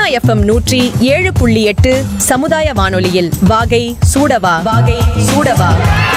FM நூற்றி ஏழு புள்ளி எட்டு சமுதாய வானொலியில் வாகை சூடவா வாகை சூடவா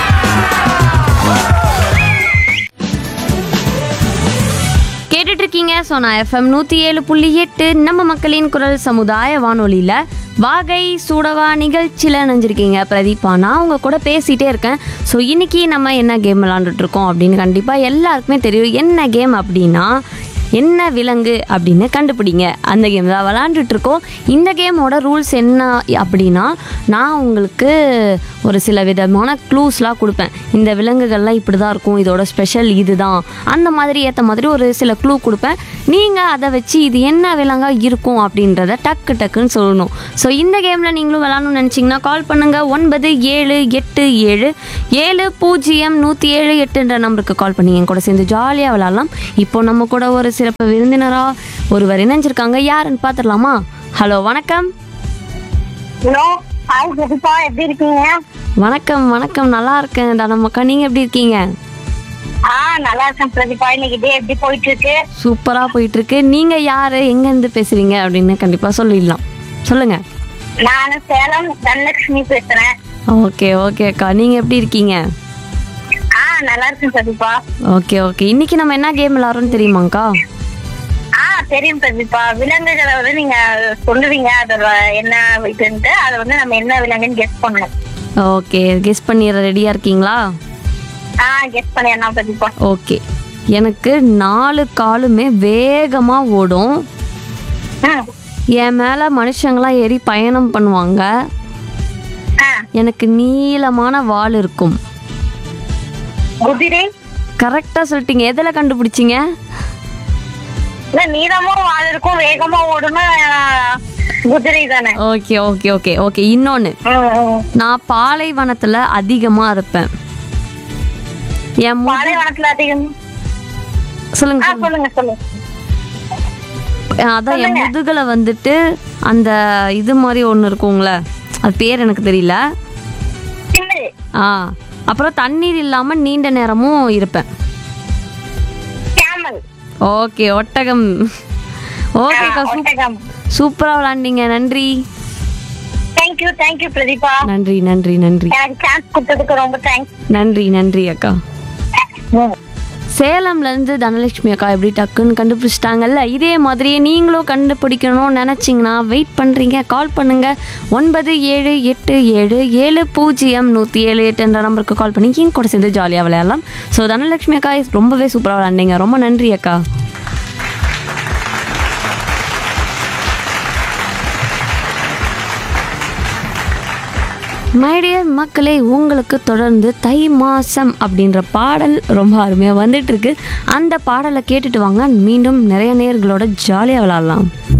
கேட்டுட்டு இருக்கீங்க சோனா எஃப்எம் நூற்றி ஏழு புள்ளி எட்டு நம்ம மக்களின் குரல் சமுதாய வானொலியில் வாகை சூடவா நிகழ்ச்சியில் நினைஞ்சிருக்கீங்க பிரதீபா நான் உங்க கூட பேசிகிட்டே இருக்கேன் ஸோ இன்னைக்கு நம்ம என்ன கேம் விளாண்டுட்டு இருக்கோம் அப்படின்னு கண்டிப்பாக எல்லாருக்குமே தெரியும் என்ன கேம் அப்படின்னா என்ன விலங்கு அப்படின்னு கண்டுபிடிங்க அந்த கேம் தான் விளாண்டுட்டு இருக்கோம் இந்த கேமோட ரூல்ஸ் என்ன அப்படின்னா நான் உங்களுக்கு ஒரு சில விதமான க்ளூஸ்லாம் கொடுப்பேன் இந்த விலங்குகள்லாம் இப்படி தான் இருக்கும் இதோட ஸ்பெஷல் இதுதான் அந்த மாதிரி ஏற்ற மாதிரி ஒரு சில க்ளூ கொடுப்பேன் நீங்கள் அதை வச்சு இது என்ன விலங்காக இருக்கும் அப்படின்றத டக்கு டக்குன்னு சொல்லணும் ஸோ இந்த கேமில் நீங்களும் விளாடணும்னு நினச்சிங்கன்னா கால் பண்ணுங்கள் ஒன்பது ஏழு எட்டு ஏழு ஏழு பூஜ்ஜியம் நூற்றி ஏழு எட்டுன்ற நம்பருக்கு கால் பண்ணி என் கூட சேர்ந்து ஜாலியாக விளாட்லாம் இப்போ நம்ம கூட ஒரு சிறப்பு விருந்தினராக ஒருவர் இணைஞ்சிருக்காங்க யாருன்னு பார்த்துடலாமா ஹலோ வணக்கம் ஹலோ ஹாய் ஜெசிகா எப்படி இருக்கீங்க வணக்கம் வணக்கம் நல்லா இருக்கேன் தனமக்கா நீங்கள் எப்படி இருக்கீங்க ஆ நல்லா இருக்கேன் பிரதீபா இன்னைக்கு டே எப்படி போயிட்டு இருக்கு சூப்பராக போயிட்டுருக்கு நீங்கள் யார் எங்கேருந்து பேசுகிறீங்க அப்படின்னு கண்டிப்பாக சொல்லிடலாம் சொல்லுங்கள் நான் சேலம் தனலட்சுமி பேசுறேன் ஓகே ஓகே அக்கா நீங்கள் எப்படி இருக்கீங்க ஆ நல்லா இருக்கேன் பிரதீபா ஓகே ஓகே இன்னைக்கு நம்ம என்ன கேம் விளாட்றோம்னு தெரியுமாங்க்கா ஆ தெரியும் பிரதீபா விலங்குகளை வந்து நீங்க சொல்லுவீங்க அதோட என்ன இதுன்ட்டு அதை வந்து நம்ம என்ன விலங்குன்னு கெஸ் பண்ணணும் ஓகே கெஸ் பண்ணிடுற ரெடியாக இருக்கீங்களா ஆ கெஸ் பண்ணிடலாம் பிரதீபா ஓகே எனக்கு நாலு காலுமே வேகமாக ஓடும் ம் என் மேலே மனுஷங்களாம் ஏறி பயணம் பண்ணுவாங்க ஆ எனக்கு நீளமான வால் இருக்கும் குதிரை கரெக்டாக சொல்லிட்டீங்க எதில் கண்டுபிடிச்சிங்க இல்ல நீளமும் வால் இருக்கும் வேகமா ஓடுனா குதிரை தானே ஓகே ஓகே ஓகே ஓகே இன்னொன்று ம், ம். நான் பாலைவனத்தில் அதிகமாக இருப்பேன் என் மு- பாலைவனத்துல அதிகம் சொல்லுங்க ஆ சொல்லுங்க. சொல்லுங்க சொல்லுங்க அதான் என் முதுகுல வந்துட்டு அந்த இது மாதிரி ஒன்று இருக்குங்களே அது பேர் எனக்கு தெரியல சின்னது ஆ அப்புறம் தண்ணீர் இல்லாமல் நீண்ட நேரமும் இருப்பேன் கேமல் ஓகே ஒட்டகம் ஓகேக்கா சூப் ஒட்டகம் சூப்பராக விளாண்டீங்க நன்றி தேங்க்யூ தேங்க்யூ பிரதீபா நன்றி நன்றி நன்றி எனக்கு சான்ஸ் கொடுத்ததுக்கு ரொம்ப தேங்க்ஸ் நன்றி நன்றி அக்கா சேலம்லேருந்து தனலட்சுமி அக்கா எப்படி டக்குன்னு கண்டுபிடிச்சிட்டாங்கல்ல இதே மாதிரியே நீங்களும் கண்டுபிடிக்கணும்னு நினச்சிங்கன்னா வெயிட் பண்ணுறீங்க கால் பண்ணுங்கள் ஒன்பது ஏழு எட்டு ஏழு ஏழு பூஜ்ஜியம் நூற்றி ஏழு எட்டுன்ற நம்பருக்கு கால் பண்ணி என் கூட சேர்ந்து ஜாலியாக விளையாடலாம் ஸோ தனலட்சுமி அக்கா ரொம்பவே சூப்பராக விளையாண்டீங்க ரொம்ப நன்றி அக்கா மைடியர் மக்களே உங்களுக்கு தொடர்ந்து தை மாசம் அப்படின்ற பாடல் ரொம்ப அருமையாக வந்துட்டு இருக்கு அந்த பாடலை கேட்டுட்டு வாங்க மீண்டும் நிறைய நேர்களோட ஜாலியாக விளாட்லாம்